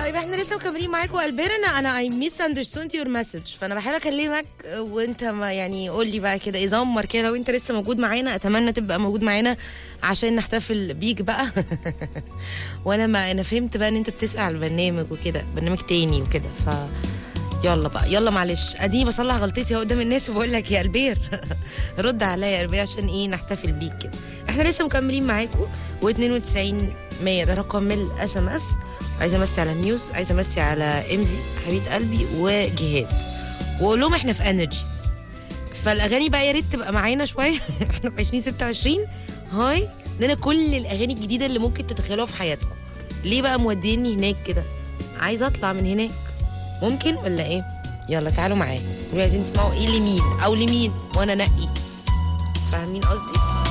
طيب احنا لسه مكملين معاكم البير انا انا اي ميس اندرستوند يور مسج فانا بحاول اكلمك وانت ما يعني قول لي بقى كده ايه زمر كده لو انت لسه موجود معانا اتمنى تبقى موجود معانا عشان نحتفل بيك بقى وانا ما انا فهمت بقى ان انت بتسال على البرنامج وكده برنامج تاني وكده ف يلا بقى يلا معلش اديني بصلح غلطتي اهو قدام الناس وبقول لك يا البير رد عليا يا البير عشان ايه نحتفل بيك كده احنا لسه مكملين معاكم و92 100 ده رقم الاس ام اس عايزه امسي على نيوز عايزه امسي على امزي حبيبه قلبي وجهاد واقول لهم احنا في انرجي فالاغاني بقى يا ريت تبقى معانا شويه احنا في 2026 هاي عندنا كل الاغاني الجديده اللي ممكن تتخيلوها في حياتكم ليه بقى موديني هناك كده عايزه اطلع من هناك ممكن ولا ايه يلا تعالوا معايا قولوا عايزين تسمعوا ايه لمين او لمين وانا انقي فاهمين قصدي